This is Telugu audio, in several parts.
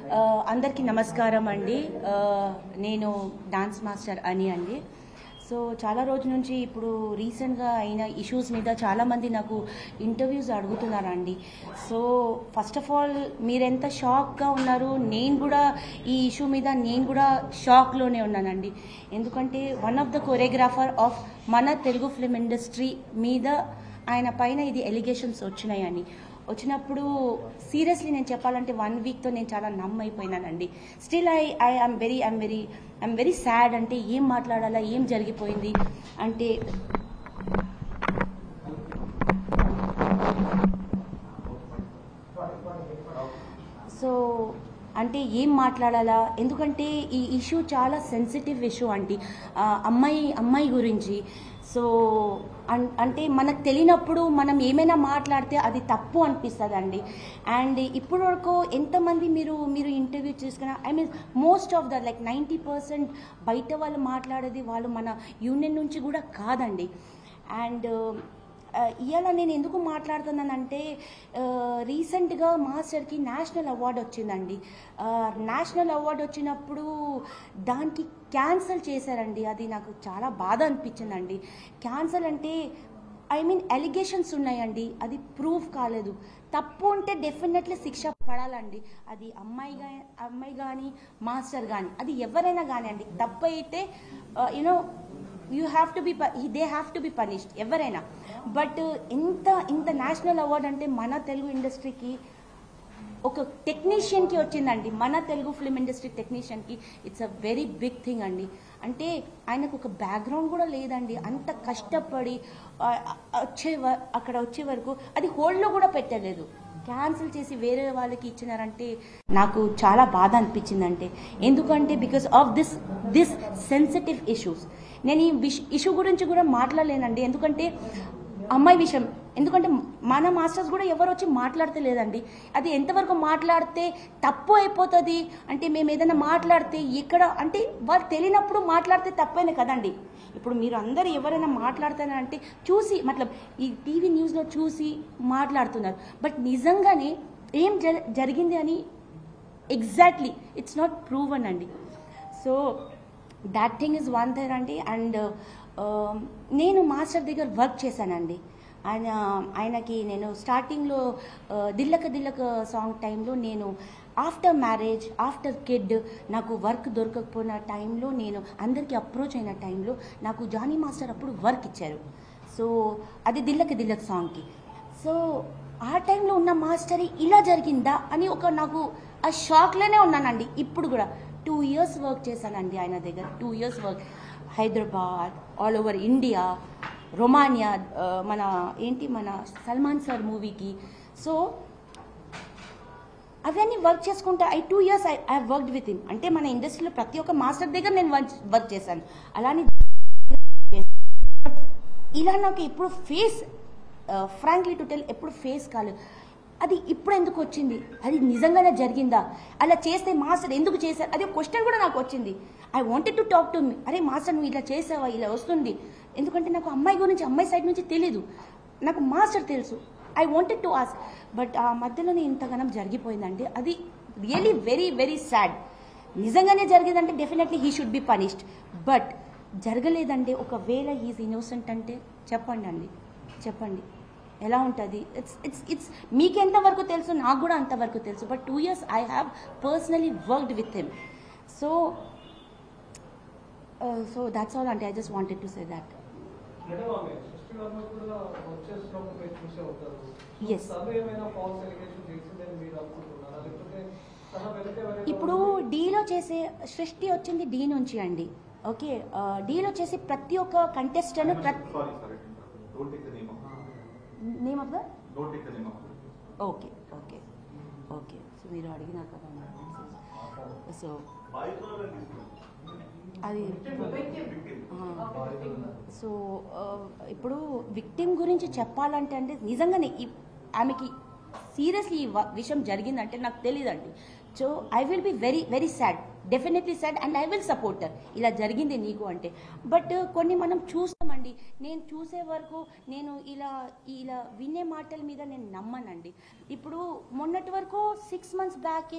ఆ, అందరికీ నమస్కారం అండి ఆ, నేను డాన్స్ మాస్టర్ అని అండి సో చాలా రోజుల నుంచి ఇప్పుడు రీసెంట్గా అయిన ఇష్యూస్ మీద చాలామంది నాకు ఇంటర్వ్యూస్ అడుగుతున్నారండి సో ఫస్ట్ ఆఫ్ ఆల్ మీరెంత షాక్గా ఉన్నారు నేను కూడా ఈ ఇష్యూ మీద నేను కూడా షాక్లోనే ఉన్నానండి ఎందుకంటే one of the choreographer of మన తెలుగు ఫిల్మ్ ఇండస్ట్రీ మీద ఆయన పైన ఇది ఎలిగేషన్స్ వచ్చినాయని వచ్చినప్పుడు సీరియస్లీ నేను చెప్పాలంటే వన్ వీక్తో నేను చాలా నమ్ అయిపోయినానండి still I I I'm very I'm very I'm very sad అంటే ఏం మాట్లాడాలా ఏం జరిగిపోయింది అంటే సో అంటే ఏం మాట్లాడాలా ఎందుకంటే ఈ ఇష్యూ చాలా సెన్సిటివ్ ఇష్యూ అండి ఆ, అమ్మాయి అమ్మాయి గురించి సో అన్- అంటే మనకు తెలియనప్పుడు మనం ఏమైనా మాట్లాడితే అది తప్పు అనిపిస్తుంది అండి అండ్ ఇప్పుడు వరకు ఎంతమంది మీరు మీరు ఇంటర్వ్యూ చేసుకున్న I mean most of the like ninety percent బయట వాళ్ళు మాట్లాడేది వాళ్ళు మన యూనియన్ నుంచి కూడా కాదండి అండ్ ఇవాళ నేను ఎందుకు మాట్లాడుతున్నానంటే రీసెంట్గా మాస్టర్కి నేషనల్ అవార్డు వచ్చిందండి ఆ, నేషనల్ అవార్డు వచ్చినప్పుడు దానికి క్యాన్సిల్ చేశారండి అది నాకు చాలా బాధ అనిపించిందండి క్యాన్సిల్ అంటే ఐ మీన్ ఎలిగేషన్స్ ఉన్నాయండి అది ప్రూఫ్ కాలేదు తప్పు ఉంటే డెఫినెట్లీ శిక్ష పడాలండి అది అమ్మాయి గా అమ్మాయి కానీ మాస్టర్ కానీ అది ఎవరైనా కానివ్వండి తప్పు అయితే you know you have to be they have to be punished ఎవరైనా బట్ ఇంత ఇంత నేషనల్ అవార్డ్ అంటే మన తెలుగు ఇండస్ట్రీకి ఒక టెక్నీషియన్కి వచ్చిందండి మన తెలుగు ఫిల్మ్ ఇండస్ట్రీ టెక్నీషియన్కి it's a very big thing అండి అంటే ఆయనకు ఒక బ్యాక్గ్రౌండ్ కూడా లేదండి అంత కష్టపడి ఆ, వచ్చే వ- అక్కడ వచ్చే వరకు అది హోల్డ్లో కూడా పెట్టలేదు క్యాన్సిల్ చేసి వేరే వాళ్ళకి ఇచ్చినారంటే నాకు చాలా బాధ అనిపించిందంటే ఎందుకంటే because of this this sensitive issues నేను ఈ ఇష్యూ గురించి కూడా మాట్లాడలేనండి ఎందుకంటే అమ్మాయి విషయం ఎందుకంటే మన మాస్టర్స్ కూడా ఎవరు వచ్చి మాట్లాడితే లేదండి అది ఎంతవరకు మాట్లాడితే తప్పు అయిపోతుంది అంటే మేము ఏదైనా మాట్లాడితే ఎక్కడ అంటే వాళ్ళు తెలియనప్పుడు మాట్లాడితే తప్పేనే కదండి ఇప్పుడు మీరు అందరు ఎవరైనా మాట్లాడుతున్నారంటే చూసి మతలబ్ ఈ టీవీ న్యూస్లో చూసి మాట్లాడుతున్నారు బట్ నిజంగానే ఏం జ- జరిగింది అని ఎగ్జాక్ట్లీ ఇట్స్ నాట్ ప్రూవన్ అండి so that thing is one థర్ అండి అండ్ నేను మాస్టర్ దగ్గర వర్క్ చేశానండి ఆయన ఆయనకి నేను స్టార్టింగ్లో దిల్లక దిల్లక సాంగ్ టైంలో నేను ఆఫ్టర్ మ్యారేజ్ ఆఫ్టర్ కిడ్ నాకు వర్క్ దొరకకపోయిన టైంలో నేను అందరికీ అప్రోచ్ అయిన టైంలో నాకు జానీ మాస్టర్ అప్పుడు వర్క్ ఇచ్చారు సో అది దిల్లక దిల్లక సాంగ్కి సో ఆ టైంలో ఉన్న మాస్టర్ ఇలా జరిగిందా అని ఒక నాకు ఆ షాక్లోనే ఉన్నానండి ఇప్పుడు కూడా టూ ఇయర్స్ వర్క్ చేశానండి ఆయన దగ్గర two years work Hyderabad all over India Romania ఆ, మన ఏంటి మన సల్మాన్ సార్ మూవీకి సో అవన్నీ వర్క్ చేసుకుంటా I two years I I worked with him అంటే మన ఇండస్ట్రీలో ప్రతి ఒక్క మాస్టర్ దగ్గర నేను వర్క్ చేశాను అలానే ఇలా నాకు ఎప్పుడు ఫేస్ ఫ్రాంక్లీ టు టెల్ ఎప్పుడు ఫేస్ కాలేదు అది ఇప్పుడు ఎందుకు వచ్చింది అది నిజంగానే జరిగిందా అలా చేస్తే మాస్టర్ ఎందుకు చేశారు అది క్వశ్చన్ కూడా నాకు వచ్చింది I wanted to talk to మీ అరే మాస్టర్ నువ్వు ఇలా చేసావా ఇలా వస్తుంది ఎందుకంటే నాకు అమ్మాయి గురించి అమ్మాయి సైడ్ నుంచి తెలీదు నాకు మాస్టర్ తెలుసు I wanted to ask but ఆ మధ్యలోనే ఇంతగానం జరిగిపోయిందండి అది రియలీ వెరీ వెరీ సాడ్ నిజంగానే జరిగేదంటే definitely he should be punished but జరగలేదంటే ఒకవేళ హీస్ ఇన్నోసెంట్ అంటే చెప్పండి అండి చెప్పండి ఎలా ఉంటుంది ఇట్స్ ఇట్స్ ఇట్స్ మీకు ఎంతవరకు తెలుసు నాకు కూడా అంతవరకు తెలుసు but two years I have personally worked with him so so that's all అంటే I just wanted to say that madam ఆమె సృష్టి వర్మ కూడా వచ్చేసినప్పుడు మీరు చూసే ఉంటారు Yes. తను ఏమైనా ఫాల్స్ ఎలిగేషన్ చేసిందని మీరు అనుకుంటున్నారా లేకపోతే తన వెనక ఎవరైనా ఇప్పుడు డీలో చేసే సృష్టి వచ్చింది డీ నుంచి అండి ఓకే డీలో చేసే ప్రతి ఒక్క కంటెస్టెంట్ ప్రతి Sorry, sorry. Don't take the name of name of the Don't take the name of okay okay okay so మీరు అడిగినారు కదా సో అది సో ఇప్పుడు విక్టిమ్ గురించి చెప్పాలంటే అంటే నిజంగానే ఈ- ఆమెకి సీరియస్లీ ఈ వ- విషయం జరిగిందంటే నాకు తెలియదండి so I will be very very sad definitely sad and I will support ఇలా జరిగింది నీకు అంటే బట్ కొన్ని మనం చూస్తామండి నేను చూసే వరకు నేను ఇలా ఇలా వినే మాటల మీద నేను నమ్మనండి ఇప్పుడు మొన్నటి వరకు సిక్స్ మంత్స్ బ్యాకే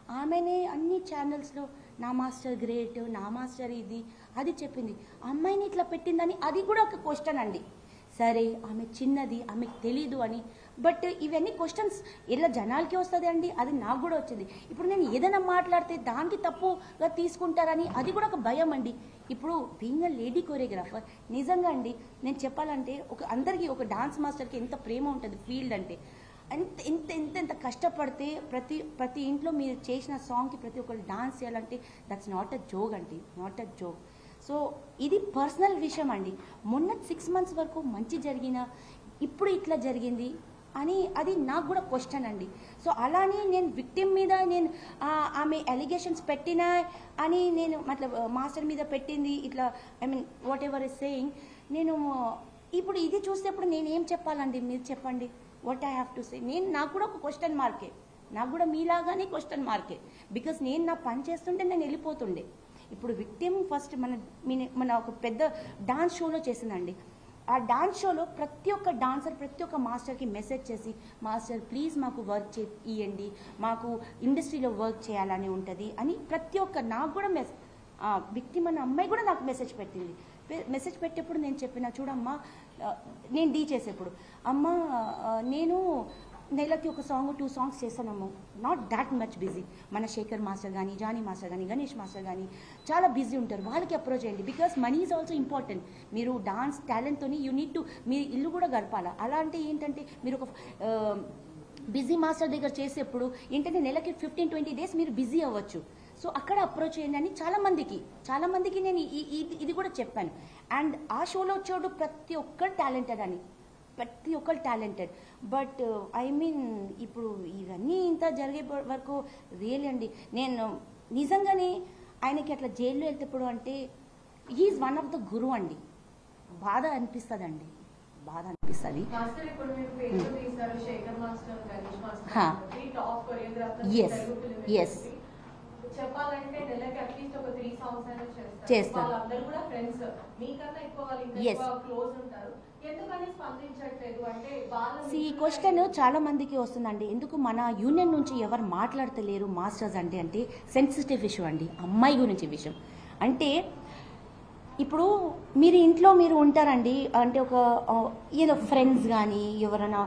ఆమెనే అన్ని ఛానల్స్లో నా మాస్టర్ గ్రేట్ నా మాస్టర్ ఇది అది చెప్పింది అమ్మాయిని ఇట్లా పెట్టిందని అది కూడా ఒక క్వశ్చన్ అండి సరే ఆమె చిన్నది ఆమెకు తెలీదు అని బట్ ఇవన్నీ క్వశ్చన్స్ ఇలా జనాలకి వస్తుంది అండి అది నాకు కూడా వచ్చింది ఇప్పుడు నేను ఏదైనా మాట్లాడితే దానికి తప్పుగా తీసుకుంటారని అది కూడా ఒక భయం అండి ఇప్పుడు బీయింగ్ అ లేడీ కొరియోగ్రాఫర్ నిజంగా అండి నేను చెప్పాలంటే ఒక అందరికీ ఒక డాన్స్ మాస్టర్కి ఎంత ప్రేమ ఉంటుంది ఫీల్డ్ అంటే ఎంత ఎంత ఎంత ఎంత కష్టపడితే ప్రతి ప్రతి ఇంట్లో మీరు చేసిన సాంగ్కి ప్రతి ఒక్కరు డాన్స్ చేయాలంటే దట్స్ నాట్ అ జోక్ అండి నాట్ అ జోక్ సో ఇది పర్సనల్ విషయం అండి మొన్న సిక్స్ మంత్స్ వరకు మంచి జరిగిన ఇప్పుడు ఇట్లా జరిగింది అని అది నాకు కూడా క్వశ్చన్ అండి సో అలానే నేను విక్టిమ్ మీద నేను ఆ, ఆమె అలిగేషన్స్ పెట్టినా అని నేను మతలబ్ మాస్టర్ మీద పెట్టింది ఇట్లా I mean whatever is saying నేను ఇప్పుడు ఇది చూసేప్పుడు నేను ఏం చెప్పాలండి మీరు చెప్పండి what I have to say నేను నాకు కూడా ఒక క్వశ్చన్ మార్కే నాకు కూడా మీలాగానే క్వశ్చన్ మార్కే బికాస్ నేను నా పని చేస్తుంటే నేను వెళ్ళిపోతుండే ఇప్పుడు విక్టిమ్ ఫస్ట్ మన మీ- మన ఒక పెద్ద డాన్స్ షోలో చేసిందండి ఆ డాన్స్ షోలో ప్రతి ఒక్క డాన్సర్ ప్రతి ఒక్క మాస్టర్కి మెసేజ్ చేసి మాస్టర్ ప్లీజ్ మాకు వర్క్ చే ఇవ్వండి మాకు ఇండస్ట్రీలో వర్క్ చేయాలని ఉంటుంది అని ప్రతి ఒక్క నాకు కూడా మెస్ విక్టిమ్ అన్న అమ్మాయి కూడా నాకు మెసేజ్ పెట్టింది పె- మెసేజ్ పెట్టేప్పుడు నేను చెప్పిన చూడమ్మా ఆ, నేను డీ చేసేప్పుడు అమ్మ ఆ, నేను నెలకి ఒక సాంగ్ టూ సాంగ్స్ చేస్తానమ్మ నాట్ దాట్ మచ్ బిజీ మన శేఖర్ మాస్టర్ కానీ జానీ మాస్టర్ కానీ గణేష్ మాస్టర్ కానీ చాలా బిజీ ఉంటారు వాళ్ళకి అప్రోచ్ చేయండి because money is also important మీరు డాన్స్ టాలెంట్తో యూ నీడ్ టు మీ ఇల్లు కూడా గడపాలా అలా అంటే ఏంటంటే మీరు ఒక బిజీ మాస్టర్ దగ్గర చేసేప్పుడు ఏంటంటే నెలకి ఫిఫ్టీన్ ట్వంటీ డేస్ మీరు బిజీ అవ్వచ్చు సో అక్కడ అప్రోచ్ చేయండి అని చాలా మందికి చాలా మందికి నేను ఈ- ఈ- ఇది కూడా చెప్పాను అండ్ ఆ షోలో వచ్చాడు ప్రతి ఒక్కరు టాలెంటెడ్ అని ప్రతి ఒక్కరు టాలెంటెడ్ బట్ ఐ మీన్ ఇప్పుడు ఇవన్నీ ఇంత జరిగే వరకు రియల్ అండి నేను నిజంగానే ఆయనకి అట్లా జైల్లో వెళ్తేప్పుడు అంటే he's one of the guru అండి బాధ అనిపిస్తుంది బాధ అనిపిస్తుంది మాస్టర్ ఇప్పుడు మీరు పేరు తీశారు శేఖర్ మాస్టర్ గణేష్ మాస్టర్ హా. కాబట్టి top choreographer Yes. Telugu film Yes. Industry. చెప్పాలంటే నెలకి అట్లీస్ట్ ఒక త్రీ సాంగ్స్ అయినా చేస్తారు చేస్తారు. వాళ్ళందరూ కూడా ఫ్రెండ్స్ మీకన్నా ఎక్కువ వాళ్ళు ఇంకా Yes. ఎక్కువ క్లోజ్ ఉంటారు ఎందుకని స్పందించట్లేదు అంటే వాళ్ళ ఈ మిత్రులు క్వశ్చన్ చాలా మందికి వస్తుందండి ఎందుకు మన యూనియన్ నుంచి ఎవరు మాట్లాడతలేరు మాస్టర్స్ అంటే అంటే సెన్సిటివ్ ఇష్యూ అండి అమ్మాయి గురించి విషయం అంటే ఇప్పుడు మీరు ఇంట్లో మీరు ఉంటారండి అంటే ఒక ఆ, ఏదో ఫ్రెండ్స్ కానీ ఎవరైనా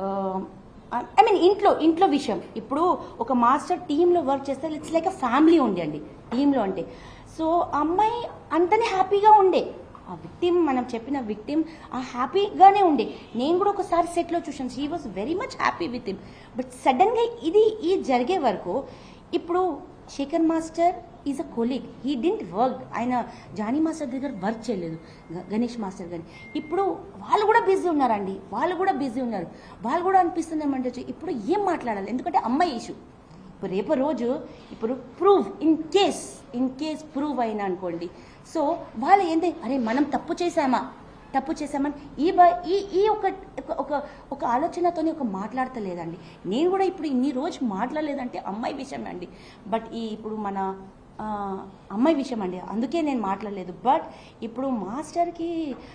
ఐ మీన్ ఇంట్లో ఇంట్లో విషయం ఇప్పుడు ఒక మాస్టర్ టీంలో వర్క్ చేస్తే ఇట్స్ లైక్ అ ఫ్యామిలీ ఉండండి టీంలో అంటే సో అమ్మాయి అంతనే హ్యాపీగా ఉండే ఆ విక్టిమ్ మనం చెప్పిన విక్టిమ్ ఆ హ్యాపీగానే ఉండే నేను కూడా ఒకసారి సెట్లో చూసాను she was very much happy with him but సడన్గా ఇది ఈ జరిగే వరకు ఇప్పుడు Shekhar master is a colleague he didn't work ఆయన జానీ మాస్టర్ దగ్గర వర్క్ చేయలేదు గ- గణేష్ మాస్టర్ గారి ఇప్పుడు వాళ్ళు కూడా బిజీ ఉన్నారండి వాళ్ళు కూడా బిజీ ఉన్నారు వాళ్ళు కూడా అనిపిస్తుంది ఏమంటే ఇప్పుడు ఏం మాట్లాడాలి ఎందుకంటే అమ్మాయి ఇష్యూ ఇప్పుడు రేపు రోజు ఇప్పుడు prove in case in case prove అయినా అనుకోండి సో వాళ్ళు ఏంటి అరే మనం తప్పు చేశామా తప్పు చేశామని ఈ బ ఈ ఈ ఒక ఒక- ఒక ఒక ఆలోచనతోనే ఒక మాట్లాడతలేదండి నేను కూడా ఇప్పుడు ఇన్ని రోజు మాట్లాడలేదంటే అమ్మాయి విషయం అండి బట్ ఈ ఇప్పుడు మన ఆ, అమ్మాయి విషయం అండి అందుకే నేను మాట్లాడలేదు బట్ ఇప్పుడు మాస్టర్కి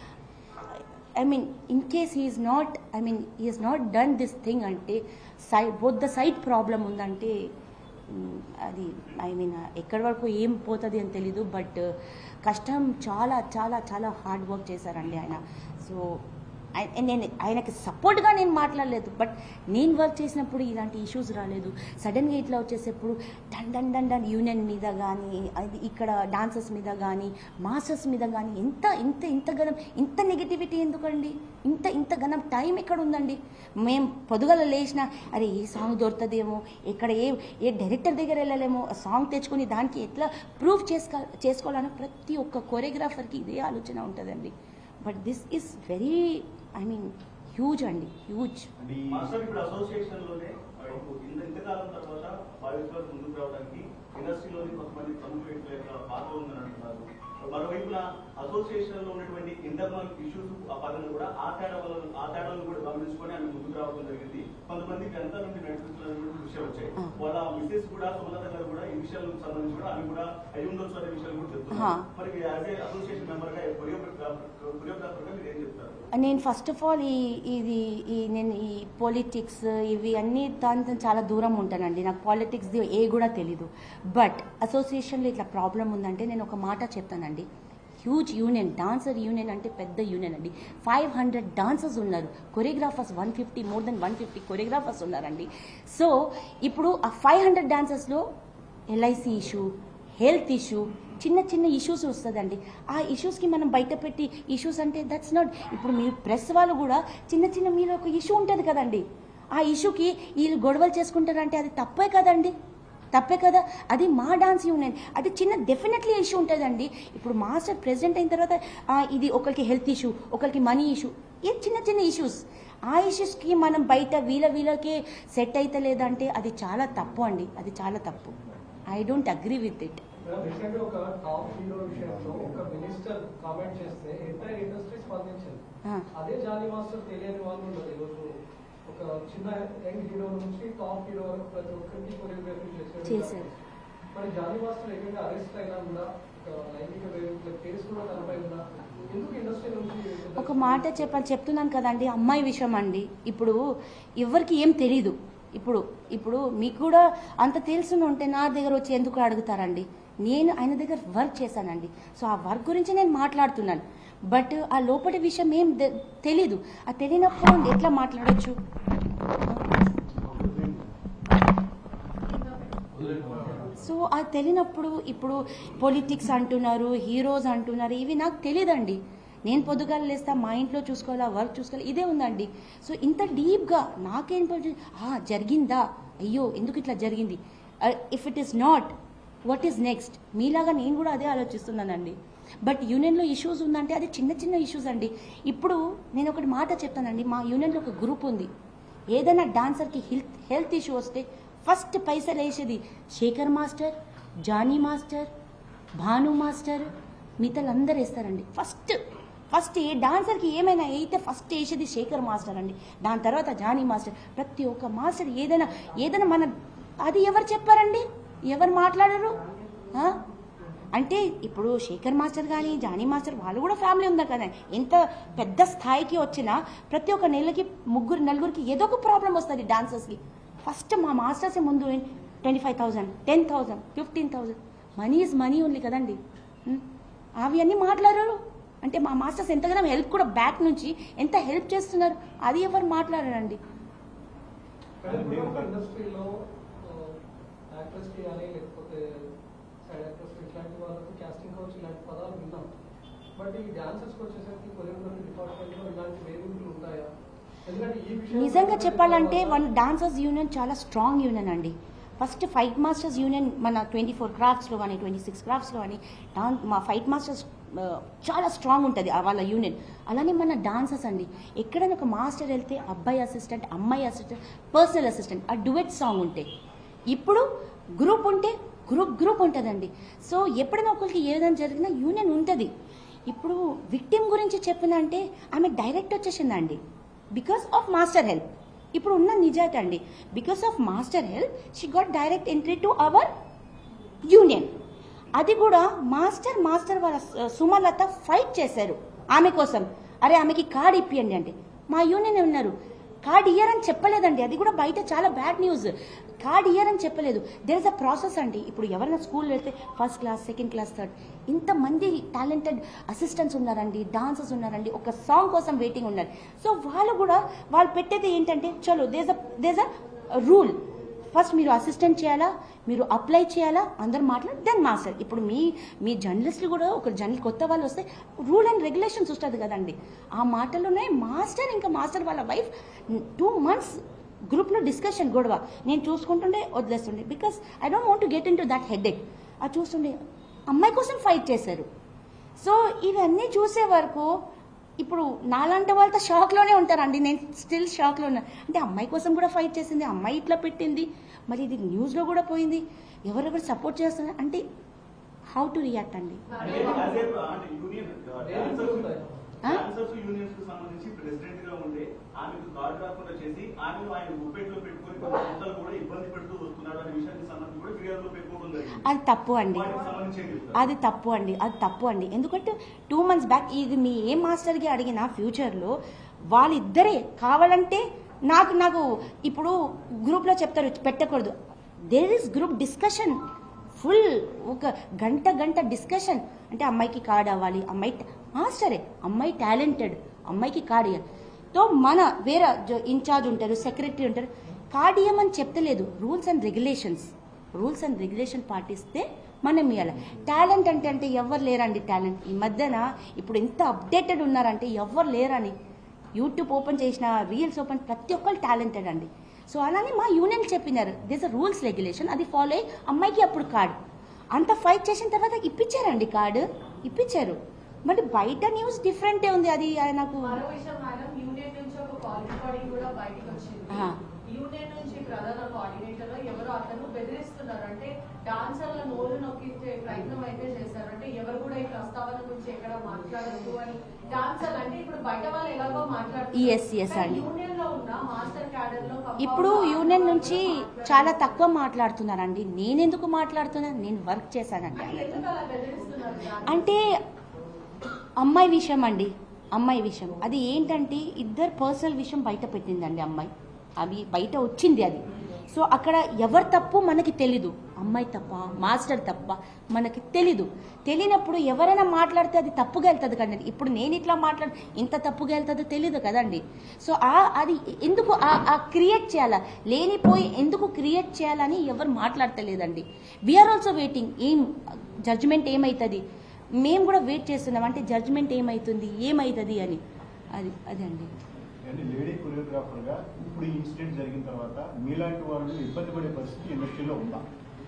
I mean in case he is not I mean he is not done this thing అంటే side both the side problem ఉందంటే మ్, అది ఐ మీన్ ఎక్కడి వరకు ఏం పోతుంది అని తెలీదు బట్ కష్టం చాలా చాలా చాలా హార్డ్ వర్క్ చేశారండి ఆయన సో ఆయ- నేను ఆయనకి సపోర్ట్గా నేను మాట్లాడలేదు బట్ నేను వర్క్ చేసినప్పుడు ఇలాంటి ఇష్యూస్ రాలేదు సడన్గా ఇట్లా వచ్చేసేప్పుడు done done done done union మీద కానీ అది ఇక్కడ డాన్సర్స్ మీద కానీ మాస్టర్స్ మీద కానీ ఎంత ఇంత ఇంత గణం ఇంత నెగిటివిటీ ఎందుకండి ఇంత ఇంత గణం టైం ఎక్కడ ఉందండి మేము పొదుగల లేచిన అరే ఏ సాంగ్ దొరుకుతుందేమో ఎక్కడ ఏ ఏ డైరెక్టర్ దగ్గర వెళ్ళలేమో ఆ సాంగ్ తెచ్చుకొని దానికి ఎట్లా ప్రూవ్ చేసుకో చేసుకోవాలని ప్రతి ఒక్క కొరియోగ్రాఫర్కి ఇదే ఆలోచన ఉంటుందండి but this is very I mean huge అండి హ్యూజ్ అంటే ఈ మాస్టర్ ఇప్పుడు అసోసియేషన్ లోనే ఆ, ఇప్పుడు ఇంత ఇంతకాలం తర్వాత బాలికలు ముందుకు రావడానికి ఇండస్ట్రీలోని కొంతమంది ప్రముఖ వ్యక్తుల యొక్క పాత్ర ఉందని అంటున్నారు మరోవైపున అసోసియేషన్ లో ఉన్నటువంటి ఇంటర్నల్ ఇష్యూస్ ఆ పరంగా కూడా ఆ తేడా వల్ల ఆ తేడాలను కూడా గమనించుకొని ఆమె ముందుకు రావడం జరిగింది కొంతమంది జనతా నుండి నడిపిస్తున్న విషయం వచ్చాయి ఆ. వాళ్ళ మిసెస్ కూడా సుమలత గారు కూడా ఈ విషయం విషయాలకు సంబంధించి కూడా అవి కూడా అయి ఉండొచ్చు అనే విషయాలు కూడా హా. చెప్తున్నారు మరి యాజ్ ఏ అసోసియేషన్ మెంబర్ గా కొరియోగ్రాఫర్ కొరియోగ్రాఫర్ గా మీరు ఏం చెప్తారు నేను ఫస్ట్ ఆఫ్ ఆల్ ఈ ఇది ఈ నేను ఈ పొలిటిక్స్ ఇవి అన్నీ దాంతో చాలా దూరం ఉంటానండి నాకు పాలిటిక్స్ ఏ కూడా తెలీదు బట్ అసోసియేషన్లో ఇట్లా ప్రాబ్లం ఉందంటే నేను ఒక మాట చెప్తానండి హ్యూజ్ యూనియన్ డాన్సర్ యూనియన్ అంటే పెద్ద యూనియన్ అండి ఫైవ్ హండ్రెడ్ డాన్సర్స్ ఉన్నారు choreographers one fifty more than one fifty choreographers ఉన్నారండి సో ఇప్పుడు ఆ ఫైవ్ హండ్రెడ్ డాన్సర్స్లో ఎల్ఐసి ఇష్యూ హెల్త్ ఇష్యూ చిన్న చిన్న ఇష్యూస్ వస్తుందండి ఆ ఇష్యూస్కి మనం బయట పెట్టి ఇష్యూస్ అంటే దట్స్ నాట్ ఇప్పుడు మీరు ప్రెస్ వాళ్ళు కూడా చిన్న చిన్న మీరు ఒక ఇష్యూ ఉంటుంది కదండి ఆ ఇష్యూకి వీళ్ళు గొడవలు చేసుకుంటారంటే అది తప్పే కదండి తప్పే కదా అది మా డాన్స్ యూనియన్ అది చిన్న డెఫినెట్లీ ఇష్యూ ఉంటుందండి ఇప్పుడు మాస్టర్ ప్రెసిడెంట్ అయిన తర్వాత ఆ, ఇది ఒకరికి హెల్త్ ఇష్యూ ఒకరికి మనీ ఇష్యూ ఇది చిన్న చిన్న ఇష్యూస్ ఆ ఇష్యూస్కి మనం బయట వీళ్ళ వీళ్ళకే సెట్ అయితే లేదంటే అది చాలా తప్పు అండి అది చాలా తప్పు I don't agree with it madam recent ఒక టాప్ హీరో విషయంలో ఒక మినిస్టర్ కామెంట్ చేస్తే ఎంటైర్ ఇండస్ట్రీ స్పందించింది అదే జానీ మాస్టర్ తెలియని వాళ్ళు ఉన్నారు ఈరోజు ఒక చిన్న యంగ్ హీరో నుంచి టాప్ హీరో వరకు ప్రతి ఒక్కరికి కొరియోగ్రఫీ చేశారు చేశారు. మరి జానీ మాస్టర్ ఏకంగా అరెస్ట్ అయినా కూడా ఒక లైంగిక వేధింపుల కేసు కూడా తనపై ఉందా ఎందుకు ఇండస్ట్రీ నుంచి ఒక మాట చెప్పాలి చెప్తున్నాను కదండి అమ్మాయి విషయం అండి ఇప్పుడు ఎవరికి ఏం తెలీదు ఇప్పుడు ఇప్పుడు మీకు కూడా అంత తెలుసుని ఉంటే నా దగ్గర వచ్చి ఎందుకు అడుగుతారండి నేను ఆయన దగ్గర వర్క్ చేశానండి సో ఆ వర్క్ గురించి నేను మాట్లాడుతున్నాను బట్ ఆ లోపటి విషయం ఏం తె- తెలీదు ఆ తెలియనప్పుడు ఎట్లా మాట్లాడొచ్చు సో అది తెలియనప్పుడు ఇప్పుడు పొలిటిక్స్ అంటున్నారు హీరోస్ అంటున్నారు ఇవి నాకు తెలియదండి నేను పొద్దుగాల లేస్తా మా ఇంట్లో చూసుకోవాలా వర్క్ చూసుకోవాలి ఇదే ఉందండి సో ఇంత డీప్గా నాకేం పడి- ఆ, జరిగిందా అయ్యో ఎందుకు ఇట్లా జరిగింది if it is not what is next మీలాగా నేను కూడా అదే ఆలోచిస్తున్నానండి బట్ యూనియన్లో ఇష్యూస్ ఉందంటే అది చిన్న చిన్న ఇష్యూస్ అండి ఇప్పుడు నేను ఒకటి మాట చెప్తానండి మా యూనియన్లో ఒక గ్రూప్ ఉంది ఏదైనా డాన్సర్కి హెల్త్ హెల్త్ ఇష్యూ వస్తే ఫస్ట్ పైసలు వేసేది Shekhar master Jani master Bhanu master మిగతాలు అందరు వేస్తారండి ఫస్ట్ ఫస్ట్ ఏ డాన్సర్కి ఏమైనా అయితే ఫస్ట్ వేసేది శేఖర్ మాస్టర్ అండి దాని తర్వాత జానీ మాస్టర్ ప్రతి ఒక్క మాస్టర్ ఏదైనా ఏదైనా మన అది ఎవరు చెప్పారండి ఎవరు మాట్లాడరు ఆ? అంటే ఇప్పుడు శేఖర్ మాస్టర్ కానీ జానీ మాస్టర్ వాళ్ళు కూడా ఫ్యామిలీ ఉందా కదా ఎంత పెద్ద స్థాయికి వచ్చినా ప్రతి ఒక్క నెలకి ముగ్గురు నలుగురికి ఏదో ఒక ప్రాబ్లం వస్తుంది డాన్సర్స్కి ఫస్ట్ మా మాస్టర్స్ ముందు twenty five thousand ten thousand fifteen thousand money is money only కదండి ఉం? అవి అన్నీ మాట్లాడరు అంటే మా మాస్టర్స్ ఎంతగానో హెల్ప్ కూడా బ్యాక్ నుంచి ఎంత హెల్ప్ చేస్తున్నారు అది ఎవరు మాట్లాడారండి కానీ ఇప్పుడు ఒక ఇండస్ట్రీలో యాక్ట్రెస్ కి కానీ లేకపోతే సైడ్ యాక్టర్స్ ఇట్లాంటి వాళ్ళకి కాస్టింగ్ కౌచ్ ఇలాంటి పదాలు విన్నాం బట్ ఈ డాన్సర్స్ కి వచ్చేసరికి కొరియోగ్రఫీ డిపార్ట్మెంట్ లో ఇలాంటి వేదికలు ఉంటాయా ఎందుకంటే ఈ విషయం నిజంగా చెప్పాలంటే వన్ డాన్సర్స్ యూనియన్ చాలా స్ట్రాంగ్ యూనియన్ అండి ఫస్ట్ ఫైట్ మాస్టర్స్ యూనియన్ మన ట్వంటీ ఫోర్ క్రాఫ్ట్స్లో కానీ ట్వంటీ సిక్స్ క్రాఫ్ట్స్లో కానీ డాన్ మా ఫైట్ మాస్టర్స్ ఆ, చాలా స్ట్రాంగ్ ఉంటుంది ఆ వాళ్ళ యూనియన్ అలానే మన డాన్సర్స్ అండి ఎక్కడైనా ఒక మాస్టర్ వెళ్తే అబ్బాయి అసిస్టెంట్ అమ్మాయి అసిస్టెంట్ పర్సనల్ అసిస్టెంట్ ఆ డువెట్ సాంగ్ ఉంటే ఇప్పుడు గ్రూప్ ఉంటే గ్రూప్ గ్రూప్ ఉంటుందండి సో ఎప్పుడైనా ఒకరికి ఏదైనా జరిగినా యూనియన్ ఉంటుంది ఇప్పుడు విక్టిమ్ గురించి చెప్పిన అంటే ఆమె డైరెక్ట్ వచ్చేసిందండి బికాస్ ఆఫ్ మాస్టర్ హెల్ప్ ఇప్పుడు ఉన్న నిజాయితీ అండి because of master help she got direct entry to our union అది కూడా మాస్టర్ మాస్టర్ వాళ్ళ సు- సుమలత ఫైట్ చేశారు ఆమె కోసం అరే ఆమెకి కార్డ్ ఇప్పియండి అంటే మా యూనియన్ ఉన్నారు కార్డ్ ఇయర్ అని చెప్పలేదండి అది కూడా బయట చాలా బ్యాడ్ న్యూస్ కార్డ్ ఇయర్ అని చెప్పలేదు దేర్ ఇస్ అ ప్రాసెస్ అండి ఇప్పుడు ఎవరైనా స్కూల్ వెళ్తే first class second class third ఇంతమంది టాలెంటెడ్ అసిస్టెంట్స్ ఉన్నారండి డాన్సర్స్ ఉన్నారండి ఒక సాంగ్ కోసం వెయిటింగ్ ఉన్నారు సో వాళ్ళు కూడా వాళ్ళు పెట్టేది ఏంటంటే చలో these a these a rule first మీరు అసిస్టెంట్ చేయాలా మీరు అప్లై చేయాలా అందరు మాట్లాడి దెన్ మాస్టర్ ఇప్పుడు మీ మీ జర్నలిస్టులు కూడా ఒక జర్నల్ కొత్త వాళ్ళు వస్తే రూల్ అండ్ రెగ్యులేషన్స్ వస్తుంది కదండి ఆ మాటల్లోనే మాస్టర్ ఇంకా మాస్టర్ వాళ్ళ వైఫ్ టూ మంత్స్ గ్రూప్లో డిస్కషన్ గొడవ నేను చూసుకుంటుండే వదిలేస్తుండే because I don't want get into that headache అది చూస్తుండే అమ్మాయి కోసం ఫైట్ చేశారు సో ఇవన్నీ చూసే వరకు ఇప్పుడు నాలాంటి వాళ్ళతో షాక్లోనే ఉంటారండి నేను స్టిల్ షాక్లో ఉన్నా అంటే అమ్మాయి కోసం కూడా ఫైట్ చేసింది అమ్మాయి ఇట్లా పెట్టింది మరి ఇది న్యూస్లో కూడా పోయింది ఎవరెవరు సపోర్ట్ చేస్తున్నారు అంటే హౌ టు రియాక్ట్ అండి అంటే as a, అంటే యూనియన్ వేదికలు ఉంటాయి ఆ? డాన్సర్స్ యూనియన్స్ కు సంబంధించి ప్రెసిడెంట్ గా ఉండే ఆమెకు కార్డు రాకుండా చేసి ఆమెను ఆయన గుప్పెట్లో పెట్టుకొని కొన్ని సంస్థలు కూడా ఇబ్బంది పెడుతూ వస్తున్నాడు అనే విషయానికి సంబంధించి కూడా ఫిర్యాదులో పెట్టుకోవడం జరిగింది అది తప్పు అండి వాటికి సంబంధించి ఏం చెప్తారు? అది తప్పు అండి అది తప్పు అండి ఎందుకంటే టూ మంత్స్ బ్యాక్ ఇది మీ ఏ మాస్టర్కి అడిగిన ఫ్యూచర్లో వాళ్ళిద్దరే కావాలంటే నాకు నాకు ఇప్పుడు గ్రూప్లో చెప్తారు పెట్టకూడదు there is group discussion full ఒక గంట గంట డిస్కషన్ అంటే అమ్మాయికి కార్డ్ అవ్వాలి అమ్మాయి మాస్టరే అమ్మాయి టాలెంటెడ్ అమ్మాయికి కార్డ్ ఇవ్వాలి తో మన వేరే ఇన్ఛార్జ్ ఉంటారు సెక్రటరీ ఉంటారు కార్డ్ ఇవ్వమని చెప్తలేదు rules and regulations rules and regulation పాటిస్తే మనం ఇవ్వాలి టాలెంట్ అంటే అంటే ఎవరు లేరండి టాలెంట్ ఈ మధ్యన ఇప్పుడు ఎంత అప్డేటెడ్ ఉన్నారంటే ఎవరు లేరని యూట్యూబ్ ఓపెన్ చేసిన రీల్స్ ఓపెన్ ప్రతి ఒక్కరు టాలెంటెడ్ అండి సో అలానే మా యూనియన్ చెప్పినారు దిస్ రూల్స్ రెగ్యులేషన్ అది ఫాలో అయ్యి అమ్మాయికి అప్పుడు కార్డు అంత ఫైట్ చేసిన తర్వాత ఇప్పించారండి కార్డు ఇప్పించారు మరి బయట న్యూస్ డిఫరెంటే ఉంది అది నాకు మరో విషయం మేడం యూనియన్ నుంచి ఒక కాల్ రికార్డింగ్ కూడా బయటకు వచ్చింది ఆ. యూనియన్ నుంచి ప్రధాన కోఆర్డినేటర్ ఎవరో అతను బెదిరిస్తున్నారు అంటే డాన్సర్ల నోరు నొక్కించే ప్రయత్నం అయితే చేశారు అంటే ఎవరు కూడా ఈ ప్రస్తావన గురించి ఎక్కడ మాట్లాడద్దు అని డాన్సర్లు అంటే ఇప్పుడు బయట వాళ్ళు ఎలాగో మాట్లాడుతున్నారు Yes, yes కానీ అండి. యూనియన్ లో ఉన్న మాస్టర్ క్యాడర్ లో కప్ప ఇప్పుడు ఉన్న యూనియన్ నుంచి మాట్లాడుతున్నారు. చాలా తక్కువ మాట్లాడుతున్నారండి నేను ఎందుకు మాట్లాడుతున్నాను నేను వర్క్ చేశానండి అంటే వాళ్ళతో. ఎందుకు అలా బెదిరిస్తున్నారు dancers? అంటే అమ్మాయి విషయం అండి అమ్మాయి విషయం అది ఏంటంటే ఇద్దరు పర్సనల్ విషయం బయట పెట్టిందండి అమ్మాయి అవి బయట వచ్చింది అది సో అక్కడ ఎవరు తప్పు మనకి తెలీదు అమ్మాయి తప్ప మాస్టర్ తప్ప మనకి తెలీదు తెలియనప్పుడు ఎవరైనా మాట్లాడితే అది తప్పుగా వెళ్తుంది కదండి ఇప్పుడు నేను ఇట్లా మాట్లాడి ఇంత తప్పుగా వెళ్తుందో తెలీదు కదండి సో ఆ అది ఎందుకు ఆ- ఆ క్రియేట్ చేయాలా లేనిపోయి ఎందుకు క్రియేట్ చేయాలని ఎవరు మాట్లాడతలేదండి వీఆర్ ఆల్సో వెయిటింగ్ ఏం జడ్జిమెంట్ ఏమవుతుంది మేము కూడా వెయిట్ చేస్తున్నాం అంటే జడ్జిమెంట్ ఏమవుతుంది ఏమవుతుంది అని అది అదే అండి అంటే లేడీ కొరియోగ్రాఫర్గా ఇప్పుడు ఈ ఇన్సిడెంట్ జరిగిన తర్వాత మీలాంటి వాళ్ళు ఇబ్బంది పడే పరిస్థితి ఇండస్ట్రీలో ఉందా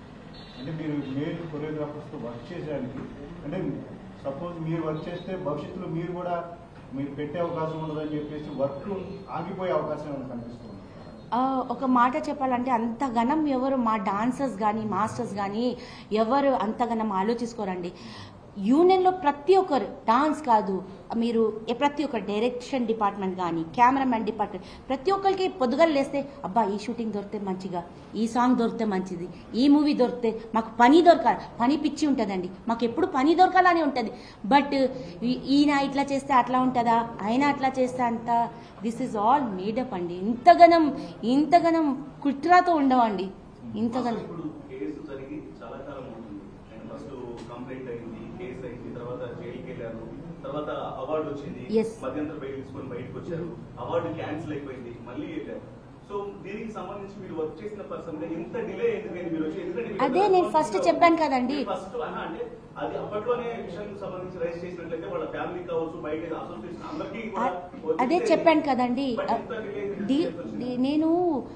అంటే మీరు మేల్ కొరియోగ్రాఫర్స్తో వర్క్ చేసేదానికి అంటే సపోజ్ మీరు వర్క్ చేస్తే భవిష్యత్తులో మీరు కూడా మీరు పెట్టే అవకాశం ఉండదని చెప్పేసి వర్క్ ఆగిపోయే అవకాశం ఏమైనా కనిపిస్తుంది ఆ, ఒక మాట చెప్పాలంటే అంత ఘనం ఎవరు మా డాన్సర్స్ కానీ మాస్టర్స్ కానీ ఎవరు అంత ఘనం ఆలోచించుకోరండి యూనియన్లో ప్రతి ఒక్కరు డాన్స్ కాదు మీరు ఏ ప్రతి ఒక్కరు డైరెక్షన్ డిపార్ట్మెంట్ కానీ కెమెరామెన్ డిపార్ట్మెంట్ ప్రతి ఒక్కరికి పొద్దుగల లేస్తే అబ్బా ఈ షూటింగ్ దొరికితే మంచిగా ఈ సాంగ్ దొరికితే మంచిది ఈ మూవీ దొరికితే మాకు పని దొరకాలి పని పిచ్చి ఉంటుందండి మాకు ఎప్పుడు పని దొరకాలని ఉంటుంది బట్ ఈయన ఇట్లా చేస్తే అట్లా ఉంటుందా ఆయన అట్లా చేస్తే అంత దిస్ ఇస్ ఆల్ మేడప్ అండి ఇంతగనం ఇంతగనం కుట్రాతో ఉండవండి ఇంతగనం ఇప్పుడు కేసు జరిగి చాలా కాలం అవుతుంది అండ్ ఫస్ట్ కంప్లైంట్ అయింది కేసు అయింది తర్వాత జైలుకి వెళ్ళారు తర్వాత అవార్డు వచ్చింది Yes. మధ్యంతర బయట తీసుకొని బయటకు వచ్చారు అవార్డు క్యాన్సిల్ అయిపోయింది మళ్ళీ వెళ్ళారు సో దీనికి సంబంధించి మీరు వర్క్ చేసిన పర్సన్ ఇంత డిలే ఎందుకని మీరు వచ్చి ఎందుకంటే మీరు అదే నేను first చెప్పాను కదండి. ఫస్ట్ అంటే అది అప్పట్లోనే విషయానికి సంబంధించి రైజ్ చేసినట్లయితే వాళ్ళ ఫ్యామిలీ కావచ్చు బయట అసోసియేషన్ అందరికీ కూడా అ- అదే చెప్పాను కదండి But ఇంత delay ఎందుకు డి- వచ్చింది? డి- నేను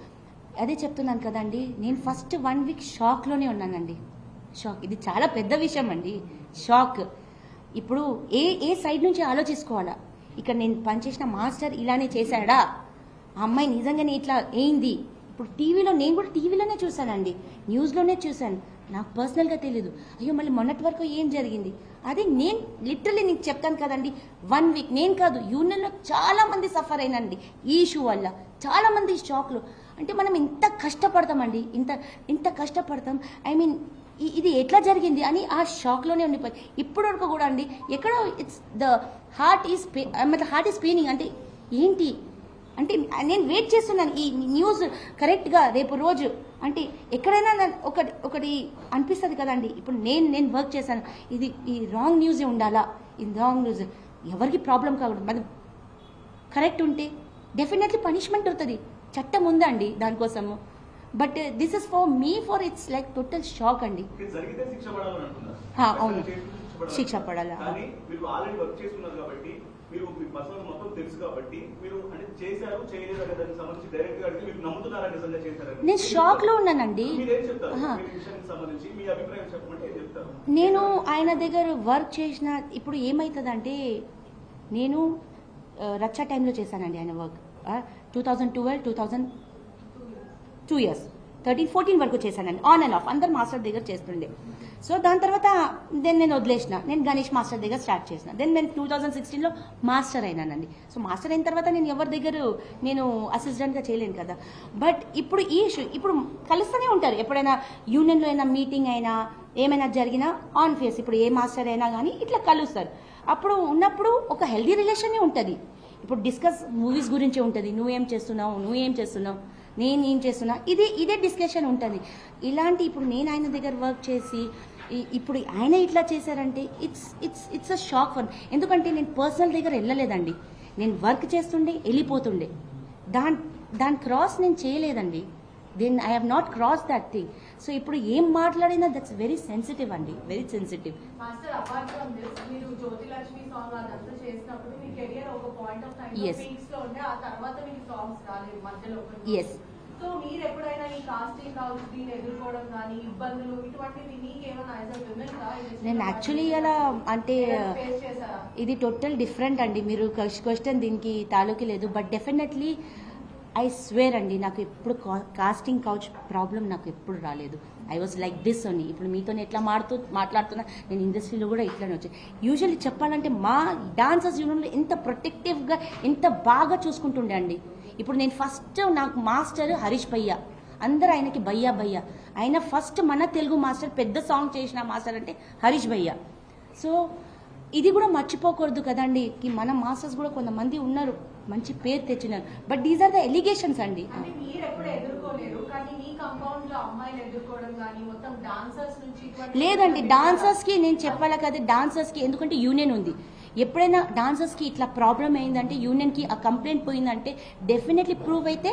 అదే చెప్తున్నాను కదండి నేను ఫస్ట్ వన్ వీక్ షాక్లోనే ఉన్నానండి షాక్ ఇది చాలా పెద్ద విషయం అండి షాక్ ఇప్పుడు ఏ ఏ సైడ్ నుంచి ఆలోచించుకోవాలా ఇక్కడ నేను పనిచేసిన మాస్టర్ ఇలానే చేశాడా ఆ అమ్మాయి నిజంగానే ఇట్లా ఏంది ఇప్పుడు టీవీలో నేను కూడా టీవీలోనే చూశానండి న్యూస్లోనే చూశాను నాకు పర్సనల్గా తెలియదు అయ్యో మళ్ళీ మొన్నటి వరకు ఏం జరిగింది అదే నేను లిటరలీ నీకు చెప్తాను కదండి వన్ వీక్ నేను కాదు యూనియన్లో చాలా మంది సఫర్ అయినండి ఈ ఇష్యూ వల్ల చాలా మంది షాక్లు అంటే మనం ఇంత కష్టపడతామండి ఇంత ఇంత కష్టపడతాం ఐ మీన్ ఇది ఎట్లా జరిగింది అని ఆ షాక్లోనే ఉండిపోయి ఇప్పటి వరకు కూడా అండి ఎక్కడో it's the heart is heart is paining అంటే ఏంటి అంటే నేను వెయిట్ చేస్తున్నాను ఈ న్యూస్ కరెక్ట్గా రేపు రోజు అంటే ఎక్కడైనా నా- ఒకటి ఒకటి అనిపిస్తుంది కదండి ఇప్పుడు నేను నేను వర్క్ చేశాను ఇది ఈ రాంగ్ న్యూసే ఉండాలా ఇది రాంగ్ న్యూస్ ఎవరికి ప్రాబ్లం కాకూడదు మరి కరెక్ట్ ఉంటే డెఫినెట్లీ పనిష్మెంట్ అవుతుంది చట్టం ఉందండి దానికోసము but this is for me for it's like total shock అండి ఇది జరిగితే శిక్ష పడాలని అంటున్నారు హా, అవును. అట్లా చేస్తే శిక్ష పడాలా. కానీ మీరు ఆల్రెడీ వర్క్ చేస్తున్నారు కాబట్టి మీరు మీ పర్సనల్ మొత్తం తెలుసు కాబట్టి మీరు అంటే చేశారు చేయలేదు అనే దానికి సంబంధించి డైరెక్ట్ గా అడిగితే మీరు నమ్ముతున్నారా నిజంగా చేశారని నేను షాక్ లో ఉన్నానండి మీరేం చెప్తారు ఆహా. మీరు ఈ విషయానికి సంబంధించి మీ అభిప్రాయం చెప్పమంటే ఏం చెప్తారు నేను ఆయన దగ్గర వర్క్ చేసిన ఇప్పుడు ఏమవుతుందంటే నేను ఆ, రచ్చ టైంలో చేశానండి ఆయన work two thousand twelve two thousand two years thirteen fourteen వరకు చేశానండి ఆన్ అండ్ ఆఫ్ అందరు మాస్టర్ దగ్గర చేస్తుండే సో దాని తర్వాత దెన్ నేను వదిలేసిన నేను గణేష్ మాస్టర్ దగ్గర స్టార్ట్ చేసిన దెన్ నేను టూ థౌజండ్ సిక్స్టీన్లో మాస్టర్ అయినానండి సో మాస్టర్ అయిన తర్వాత నేను ఎవరి దగ్గర నేను అసిస్టెంట్గా చేయలేను కదా బట్ ఇప్పుడు ఈ ఇష్యూ ఇప్పుడు కలుస్తూనే ఉంటారు ఎప్పుడైనా యూనియన్లో అయినా మీటింగ్ అయినా ఏమైనా జరిగినా ఆన్ ఫేస్ ఇప్పుడు ఏ మాస్టర్ అయినా కానీ ఇట్లా కలుస్తారు అప్పుడు ఉన్నప్పుడు ఒక హెల్దీ రిలేషనే ఉంటుంది ఇప్పుడు డిస్కస్ మూవీస్ గురించి ఉంటుంది నువ్వేం చేస్తున్నావు నువ్వేం చేస్తున్నావు నేను ఏం చేస్తున్నా ఇది ఇదే డిస్కషన్ ఉంటుంది ఇలాంటి ఇప్పుడు నేను ఆయన దగ్గర వర్క్ చేసి ఈ- ఇప్పుడు ఆయన ఇట్లా చేశారంటే it's it's it's a shock for ఎందుకంటే నేను పర్సనల్ దగ్గర వెళ్ళలేదండి నేను వర్క్ చేస్తుండే వెళ్ళిపోతుండే దాని దాని క్రాస్ నేను చేయలేదండి then I have not cross that thing so ఇప్పుడు ఏం మాట్లాడినా దట్స్ వెరీ సెన్సిటివ్ అండి very sensitive master apart from this మీరు జ్యోతి లక్ష్మి సాంగ్ అదంతా చేసినప్పుడు మీ కెరియర్ ఒక point of time Yes. Peaks లో ఉండే ఆ తర్వాత మీకు సాంగ్స్ రాలేదు మధ్యలో Yes. సో మీరు ఎప్పుడైనా ఈ కాస్టింగ్ హౌస్ దీన్ని ఎదుర్కోవడం కానీ ఇబ్బందులు ఇటువంటివి మీకేమైనా యాజ్ అ విమెన్ నేను యాక్చువల్లీ అలా అంటే ఫేస్ చేశారా ఇది టోటల్ డిఫరెంట్ అండి మీరు క్వశ్చన్ దీనికి తాలూకి లేదు బట్ డెఫినెట్లీ ఐ స్వేర్ అండి నాకు ఎప్పుడు కాస్టింగ్ కౌచ్ ప్రాబ్లం నాకు ఎప్పుడు రాలేదు ఐ వాజ్ లైక్ దిస్ అని ఇప్పుడు మీతో ఎట్లా మాడుతూ మాట్లాడుతున్నా నేను ఇండస్ట్రీలో కూడా ఇట్లానే వచ్చాను యూజువల్లీ చెప్పాలంటే మా డాన్సర్స్ యూనియన్లో ఎంత ప్రొటెక్టివ్గా ఎంత బాగా చూసుకుంటుండే అండి ఇప్పుడు నేను ఫస్ట్ నాకు మాస్టర్ హరీష్ భయ్య అందరూ ఆయనకి భయ్యా భయ్యా ఆయన ఫస్ట్ మన తెలుగు మాస్టర్ పెద్ద సాంగ్ చేసిన మాస్టర్ అంటే హరీష్ భయ్య సో ఇది కూడా మర్చిపోకూడదు కదండి కి మన మాస్టర్స్ కూడా కొంతమంది ఉన్నారు మంచి పేరు తెచ్చినారు but these are the allegations అండి అంటే మీరు ఎప్పుడు ఎదుర్కోలేరు కానీ మీ కంపౌండ్ లో అమ్మాయిలు ఎదుర్కోవడం కానీ మొత్తం డాన్సర్స్ నుంచి ఇటువంటి- లేదండి డాన్సర్స్ కి నేను చెప్పాలా కదా డాన్సర్స్ కి ఎందుకంటే యూనియన్ ఉంది ఎప్పుడైనా డాన్సర్స్ కి ఇట్లా ప్రాబ్లం అయిందంటే యూనియన్ కి ఆ కంప్లైంట్ పోయిందంటే డెఫినెట్లీ ప్రూవ్ అయితే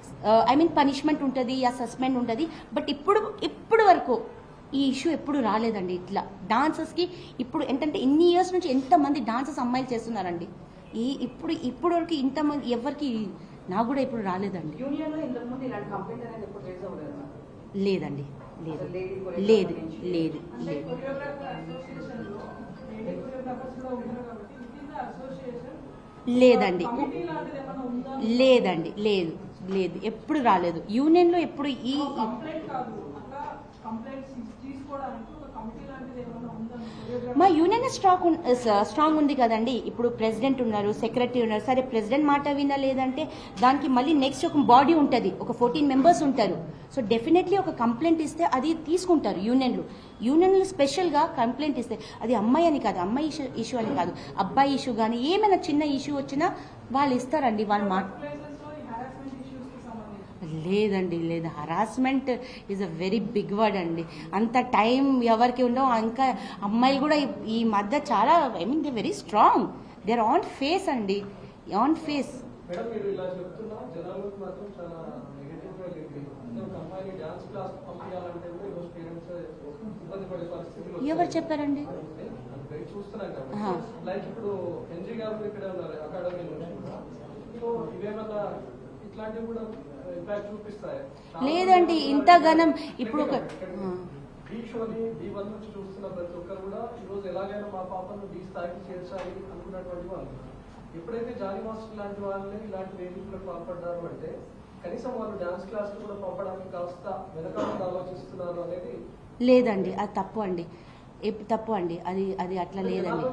ఐ మీన్ పనిష్మెంట్ ఉంటుంది ఆ సస్పెండ్ ఉంటుంది బట్ ఇప్పుడు ఇప్పుడు వరకు ఈ ఇష్యూ ఎప్పుడు రాలేదండి ఇట్లా డాన్సర్స్ కి ఇప్పుడు ఏంటంటే ఇన్ని ఇయర్స్ నుంచి ఎంతమంది డాన్సర్స్ అమ్మాయిలు చేస్తున్నారండి ఈ ఇప్పుడు ఇప్పుడు వరకు ఇంతమంది ఎవరికి నాకు కూడా ఇప్పుడు రాలేదండి యూనియన్ లో ఇంతకు ముందు ఇలాంటి కంప్లైంట్ అనేది ఎప్పుడు రేజ్ అవ్వలేదు లేదండి లేదు అసలు lady choreographer లేదు నుంచి. లేదు అంటే లేదు కొరియోగ్రాఫర్ అసోసియేషన్ లో లేడీ కొరియోగ్రాఫర్స్ కూడా ఉంటారు కాబట్టి విత్ ఇన్ ద అసోసియేషన్ లేదండి కమిటీ లాంటిది ఏమైనా ఉందా లేదండి లేదు లేదు ఎప్పుడు రాలేదు యూనియన్లో ఎప్పుడు ఈ ఈ- కంప్లైంట్ కాదు అట్లా కంప్లైంట్స్ తీసుకోవడానికి ఒక కమిటీ లాంటిది ఏమైనా ఉందా మా యూనియన్ స్ట్రాంగ్ ఉన్- స- స్ట్రాంగ్ ఉంది కదండి ఇప్పుడు ప్రెసిడెంట్ ఉన్నారు సెక్రటరీ ఉన్నారు సరే ప్రెసిడెంట్ మాట వినలేదంటే దానికి మళ్ళీ నెక్స్ట్ ఒక బాడీ ఉంటుంది ఒక ఫోర్టీన్ మెంబర్స్ ఉంటారు సో డెఫినెట్లీ ఒక కంప్లైంట్ ఇస్తే అది తీసుకుంటారు యూనియన్లు యూనియన్లు స్పెషల్గా కంప్లైంట్ ఇస్తే అది అమ్మాయి అని కాదు అమ్మాయి ఇష్యూ ఇష్యూ అని కాదు అబ్బాయి ఇష్యూ కానీ ఏమైనా చిన్న ఇష్యూ వచ్చినా వాళ్ళు ఇస్తారండి వాళ్ళు మాట ప్లేసెస్ లో ఈ హరాస్మెంట్ ఇష్యూస్ కి సంబంధించి లేదండి లేదు harassment is a very big word అండి అంత టైం ఎవరికి ఉండవు ఇంకా అమ్మాయిలు కూడా ఈ- ఈ మధ్య చాలా I mean they very strong they are on face అండి ఆన్ ఫేస్ మేడం మీరు ఇలా చెప్తున్నా జనాలకు మాత్రం చాలా నెగిటివ్ గా లేదు అంటే ఒక అమ్మాయిని డాన్స్ క్లాస్ పంపించాలంటే కూడా ఈరోజు పేరెంట్స్ ఇబ్బంది పడే పరిస్థితులు వచ్చాయి. ఎవరు చెప్పారండి? అంటే అది బయట చూస్తున్నాం ఆహా. కాబట్టి లైక్ ఇప్పుడు ఎన్జీ గారు కూడా ఇక్కడే ఉన్నారు అకాడమీ నుంచి సో ఇవేమన్నా ఇట్లాంటివి కూడా ఇంపాక్ట్ చూపిస్తాయి లేదండి, ఇంతగానం ఇప్పుడు ఒక- ఆ. డీ షోని డీ వన్ నుంచి చూస్తున్న ప్రతి ఒక్కరు కూడా ఈ రోజు ఎలాగైనా మా పాపను డీ స్థాయికి చేర్చాలి అనుకున్నటువంటి వాళ్ళు ఎప్పుడైతే జానీ మాస్టర్ లాంటి వాళ్ళని ఇలాంటి వేదికలకు పాల్పడ్డారు అంటే కనీసం వాళ్ళు డాన్స్ క్లాస్ కూడా పంపడానికి కాస్త వెనకాల ఆలోచిస్తున్నారు అనేది లేదండి అది తప్పు అండి ఎప్- తప్పు అండి అది అది అట్లా లేదండి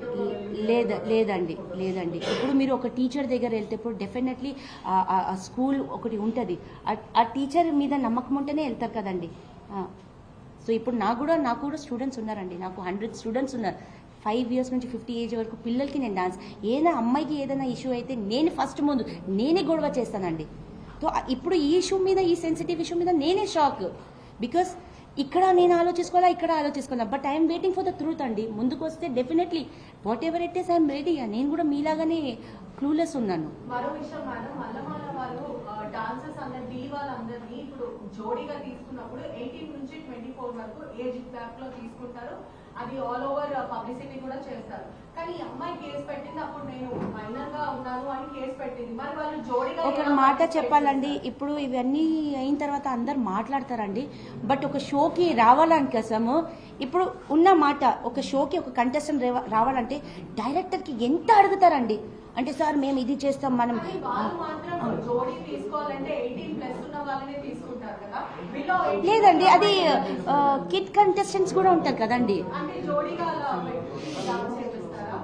లేద లేదండి లేదండి ఇప్పుడు మీరు ఒక టీచర్ దగ్గర వెళ్తే ఇప్పుడు డెఫినెట్లీ ఆ స్కూల్ ఒకటి ఉంటుంది ఆ టీచర్ మీద నమ్మకం ఉంటేనే వెళ్తారు కదండి సో ఇప్పుడు నాకు కూడా నాకు కూడా స్టూడెంట్స్ ఉన్నారండి నాకు హండ్రెడ్ స్టూడెంట్స్ ఉన్నారు ఫైవ్ ఇయర్స్ నుంచి ఫిఫ్టీ ఏజ్ వరకు పిల్లలకి నేను డాన్స్ ఏదైనా అమ్మాయికి ఏదైనా ఇష్యూ అయితే నేను ఫస్ట్ ముందు నేనే గొడవ చేస్తానండి సో ఇప్పుడు ఈ ఇష్యూ మీద ఈ సెన్సిటివ్ ఇష్యూ మీద నేనే షాక్ బికాస్ ఇక్కడ నేను ఆలోచించుకోవాలా ఇక్కడ ఆలోచించుకోవాలా but I'm waiting for the truth అండి ముందుకు వస్తే definitely whatever it is I'm ready నేను కూడా మీలాగానే క్లూలెస్ ఉన్నాను మరో విషయం మేడం మల్లమాల వాళ్ళు డాన్సర్స్ అందరు డీ వాళ్ళందరినీ ఇప్పుడు జోడీగా తీసుకున్నప్పుడు ఎయిటీన్ నుంచి ట్వంటీ ఫోర్ వరకు ఏజ్ గ్యాప్ లో తీసుకుంటారు అది ఆల్ ఓవర్ పబ్లిసిటీ కూడా చేస్తారు కానీ ఈ అమ్మాయి కేసు పెట్టింది అప్పుడు నేను మైనర్ గా ఉన్నాను అని కేసు పెట్టింది మరి వాళ్ళు జోడిగా ఒక ఎలా మాట participate చెప్పాలండి చేస్తారు? ఇప్పుడు ఇవన్నీ అయిన తర్వాత అందరు మాట్లాడతారండి బట్ ఒక షోకి రావాలని కోసము ఇప్పుడు ఉన్న మాట ఒక షోకి ఒక కంటెస్టెంట్ రావాలంటే డైరెక్టర్కి ఎంత అడుగుతారండి అంటే సార్ మేము ఇది చేస్తాం మనం కానీ వాళ్ళు మాత్రం జోడీ తీసుకోవాలంటే ఎయిటీన్ ప్లస్ ఉన్న వాళ్ళనే తీసుకుంటారు కదా వీళ్ళు 18 లేదండి అది కిడ్ కంటెస్టెంట్స్ కూడా ఉంటారు కదండి అంటే జోడీగా అలా పెట్టి డాన్స్ చేపిస్తారా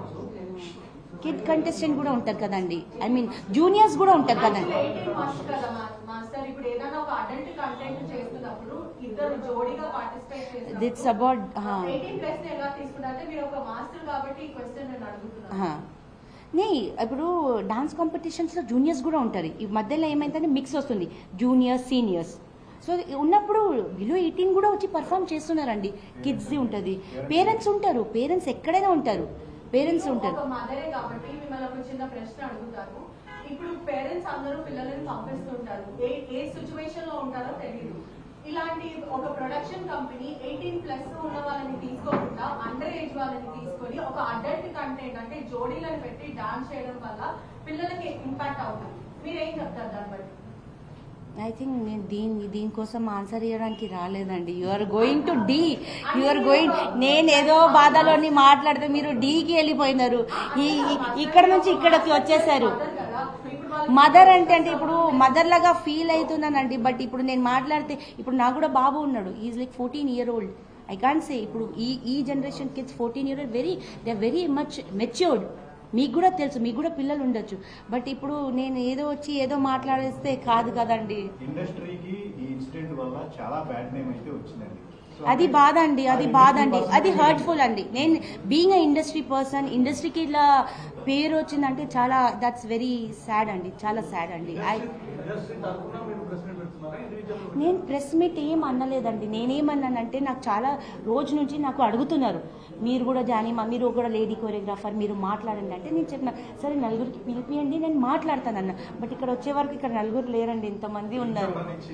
కిడ్ కంటెస్టెంట్ కూడా ఉంటారు కదండి ఐ మీన్ జూనియర్స్ కూడా ఉంటారు కదండి ఎయిటీన్ మస్ట్ కదా మా- మాస్టర్ ఇప్పుడు ఏదైనా ఒక అడల్ట్ కంటెంట్ చేస్తున్నప్పుడు ఇద్దరు జోడీగా పార్టిసిపేట్ It's about, ఆ. ఎయిటీన్ ప్లస్ ఎలా తీసుకున్నారంటే మీరు ఒక మాస్టర్ కాబట్టి ఈ క్వశ్చన్ నేను అడుగుతున్నాను ఆహా. నే ఇప్పుడు డాన్స్ కాంపిటీషన్స్లో జూనియర్స్ కూడా ఉంటారు ఈ మధ్యలో ఏమైందంటే మిక్స్ వస్తుంది జూనియర్స్ సీనియర్స్ సో ఉన్నప్పుడు బిలో ఎయిటీన్ కూడా వచ్చి పర్ఫామ్ చేస్తున్నారండి కిడ్స్ది ఉంటుంది పేరెంట్స్ ఉంటారు పేరెంట్స్ ఎక్కడైనా ఉంటారు పేరెంట్స్ మీరు ఉంటారు ఒక మదరే కాబట్టి మిమ్మల్ని ఒక చిన్న ప్రశ్న అడుగుతాను ఇప్పుడు పేరెంట్స్ అందరూ పిల్లలని పంపిస్తుంటారు ఏ ఏ సిచ్యువేషన్ లో ఉంటారో తెలియదు ఇలాంటి ఒక ప్రొడక్షన్ కంపెనీ ఎయిటీన్ ప్లస్ ఉన్న వాళ్ళని తీసుకోకుండా అండర్ ఏజ్ వాళ్ళని తీసుకొని ఒక అడల్ట్ కంటెంట్ అంటే జోడీలను పెట్టి డాన్స్ చేయడం వల్ల పిల్లలకి ఇంపాక్ట్ అవుతుంది మీరేం చెప్తారు దాన్ని బట్టి ఐ థింక్ నేను దీని దీనికోసం ఆన్సర్ ఇవ్వడానికి రాలేదండి యు ఆర్ గోయింగ్ టు డీ యు ఆర్ గోయింగ్ నేను ఏదో బాధలోని మాట్లాడితే మీరు డీకి వెళ్ళిపోయినారు ఈ ఈ- ఇక్కడ నుంచి ఇక్కడికి వచ్చేసారు మదర్ కదా ఇప్పుడు వాళ్ళకి మదర్ అంటే అంటే ఇప్పుడు మదర్ లాగా ఫీల్ అవుతున్నానండి బట్ ఇప్పుడు నేను మాట్లాడితే ఇప్పుడు నాకు కూడా బాబు ఉన్నాడు is like fourteen year old I can't say ఇప్పుడు ఈ ఈ generation kids fourteen year old very they very much matured మీకు కూడా తెలుసు మీకు కూడా పిల్లలు ఉండొచ్చు బట్ ఇప్పుడు నేను ఏదో వచ్చి ఏదో మాట్లాడేస్తే కాదు కదండి ఇండస్ట్రీకి ఈ ఇన్సిడెంట్ వల్ల చాలా బ్యాడ్ నేమ్ అయితే వచ్చిందండి సో అది అంటే బాధ అండి అది ఆ బాధ industry అండి person అది కి హర్ట్ఫుల్ అండి నేను బీయింగ్ అ ఇండస్ట్రీ పర్సన్ ఇండస్ట్రీకి ఇలా పేరు వచ్చిందంటే చాలా దట్స్ వెరీ సాడ్ అండి చాలా సాడ్ అండి ఐ ఇండస్ట్రీ తరఫున మీరు ప్రెస్ మీట్ పెడుతున్నారా ఇండివిజువల్ నేను ప్రెస్ మీట్ ఏం అనలేదండి నేనేమన్నానంటే నాకు చాలా రోజు నుంచి నాకు అడుగుతున్నారు మీరు కూడా జానీ మా మీరు కూడా లేడీ కొరియోగ్రాఫర్ మీరు మాట్లాడండి అంటే నేను చెప్పిన సరే నలుగురికి పిలిపియండి నేను మాట్లాడతానన్న బట్ ఇక్కడ వచ్చే వరకు ఇక్కడ నలుగురు లేరండి ఇంతమంది ఉన్నారు సంబంధించి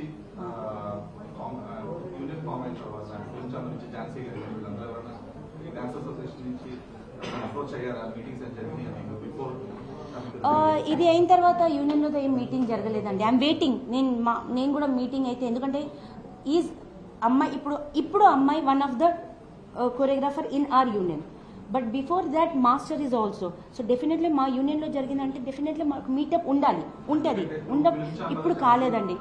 యూనియన్ ఫామ్ అయిన తర్వాత ఫిల్మ్ ఛానల్ నుంచి ఝాన్సీ గారు కానీ వీళ్ళందరూ ఎవరైనా ఈ డాన్స్ అసోసియేషన్ నుంచి అప్రోచ్ అయ్యారా మీటింగ్స్ అని జరిగినాయి బిఫోర్ ఆ, ఇది అయిన తర్వాత యూనియన్లో ఏం మీటింగ్ జరగలేదండి ఐఎమ్ వెయిటింగ్ నేను మా నేను కూడా మీటింగ్ అయితే ఎందుకంటే ఈజ్ అమ్మాయి ఇప్పుడు ఇప్పుడు అమ్మాయి one of the choreographer in our union but before that master is also so definitely మా యూనియన్లో జరిగిందంటే డెఫినెట్లీ మాకు మీటప్ ఉండాలి ఉంటుంది ఉండ ఇప్పుడు కాలేదండి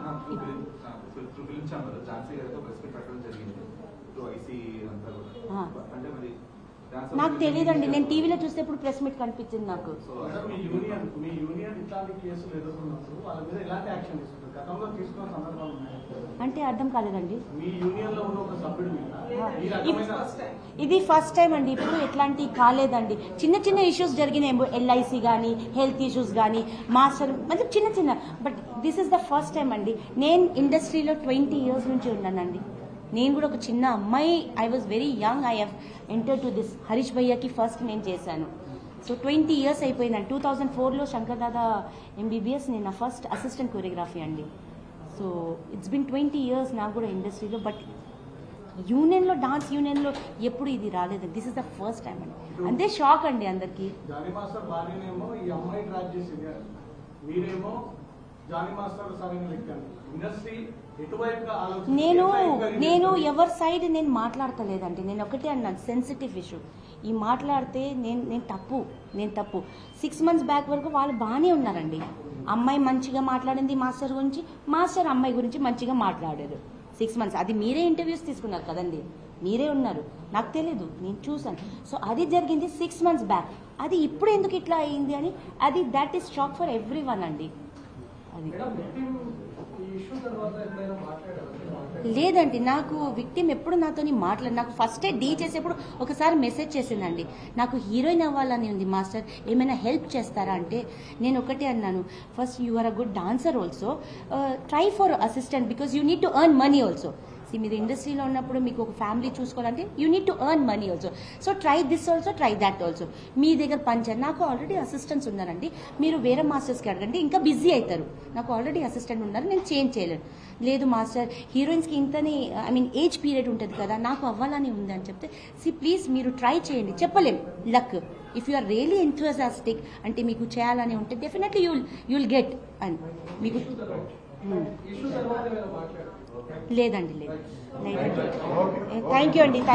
ఫిల్మ్ ఛానల్ ఝాన్సీ గారితో ప్రెస్ మీట్ పెట్టడం జరిగింది టు ఐసీ అంతా ఆ. కూడా అంటే మరి డాన్స్ నాకు తెలియదండి నేను టీవీలో చూస్తే ఇప్పుడు ప్రెస్ మీట్ కనిపించింది నాకు సో మేడం, మీ యూనియన్ మీ యూనియన్ ఇట్లాంటి కేసులు ఎదుర్కొన్నప్పుడు వాళ్ళ మీద ఎలాంటి యాక్షన్ తీసుకుంటారు గతంలో తీసుకున్న సందర్భాలు ఉన్నాయి అంటే అర్థం కాలేదండి మీ యూనియన్ లో ఉన్న ఒక సభ్యుడి మీద ఈ ఇప్- రకమైన ఇది ఫస్ట్ టైం అండి ఇప్పుడు ఎట్లాంటి కాలేదండి చిన్న చిన్న ఇష్యూస్ జరిగినాయి ఎల్ఐసి కానీ హెల్త్ ఇష్యూస్ కానీ మాస్టర్ मतलब చిన్న చిన్న but this is the first time అండి నేను ఇండస్ట్రీలో ట్వంటీ ఇయర్స్ నుంచి ఉన్నానండి నేను కూడా ఒక చిన్న అమ్మాయి I was very young I have enter to this Harish భయ్యకి ఫస్ట్ నేను చేశాను సో ట్వంటీ ఇయర్స్ అయిపోయిందండి టూ థౌజండ్ ఫోర్లో శంకర్ దాదా ఎంబీబీఎస్ నేను నా ఫస్ట్ అసిస్టెంట్ కొరియోగ్రఫీ అండి so it's been twenty years నాకు కూడా ఇండస్ట్రీలో బట్ యూనియన్లో డాన్స్ యూనియన్లో ఎప్పుడు ఇది రాలేదు this is the first time అండి అంతే షాక్ అండి అందరికీ జానీ మాస్టర్ భార్యనేమో ఈ అమ్మాయి ట్రాక్ చేసింది మీరేమో జానీ మాస్టర్ సరైన లెక్క ఇండస్ట్రీ ఎటువైపుగా ఆలోచించి నేను ఎట్లా encourage నేను చేస్తారు? ఎవరి సైడ్ నేను మాట్లాడతలేదండి నేను ఒకటే అన్నాను సెన్సిటివ్ ఇష్యూ ఈ మాట్లాడితే నేను నేను తప్పు నేను తప్పు సిక్స్ మంత్స్ బ్యాక్ వరకు వాళ్ళు బాగానే ఉన్నారండి అమ్మాయి మంచిగా మాట్లాడింది మాస్టర్ గురించి మాస్టర్ అమ్మాయి గురించి మంచిగా మాట్లాడారు సిక్స్ మంత్స్ అది మీరే ఇంటర్వ్యూస్ తీసుకున్నారు కదండి మీరే ఉన్నారు నాకు తెలియదు నేను చూసాను సో అది జరిగింది సిక్స్ మంత్స్ బ్యాక్ అది ఇప్పుడు ఎందుకు ఇట్లా అయింది అని అది that is shock for everyone అండి అది మేడం victim ఈ ఇష్యూ తర్వాత ఎప్పుడైనా మాట్లాడారా మీరు మాట్లాడారా? లేదండి నాకు విక్టిమ్ ఎప్పుడు నాతోని మాట్లాడి నాకు ఫస్టే డీ చేసేప్పుడు ఒకసారి మెసేజ్ చేసిందండి నాకు హీరోయిన్ అవ్వాలని ఉంది మాస్టర్ ఏమైనా హెల్ప్ చేస్తారా అంటే నేను ఒకటే అన్నాను first you are a good dancer also try for assistant because you need to earn money also see మీరు ఇండస్ట్రీలో ఉన్నప్పుడు మీకు ఒక ఫ్యామిలీ చూసుకోవాలంటే you need to earn money also so try this also try that also మీ దగ్గర పనిచేయాలి నాకు ఆల్రెడీ అసిస్టెంట్స్ ఉన్నారండి మీరు వేరే మాస్టర్స్కి అడగండి ఇంకా బిజీ అవుతారు నాకు ఆల్రెడీ అసిస్టెంట్ ఉన్నారు నేను చేంజ్ చేయలేను లేదు మాస్టర్ హీరోయిన్స్కి ఇంతని ఐ మీన్ ఏజ్ పీరియడ్ ఉంటుంది కదా నాకు అవ్వాలని ఉంది అని చెప్తే సి ప్లీజ్ మీరు ట్రై చేయండి చెప్పలేం luck if you are really enthusiastic అంటే మీకు చేయాలని ఉంటే definitely you'll you'll get and మీకు ఇష్యూ తర్వాత Hmm. ఇష్యూ తర్వాత ఏమైనా మాట్లాడారు లేదండి లేదు లేదండి థ్యాంక్ యూ అండి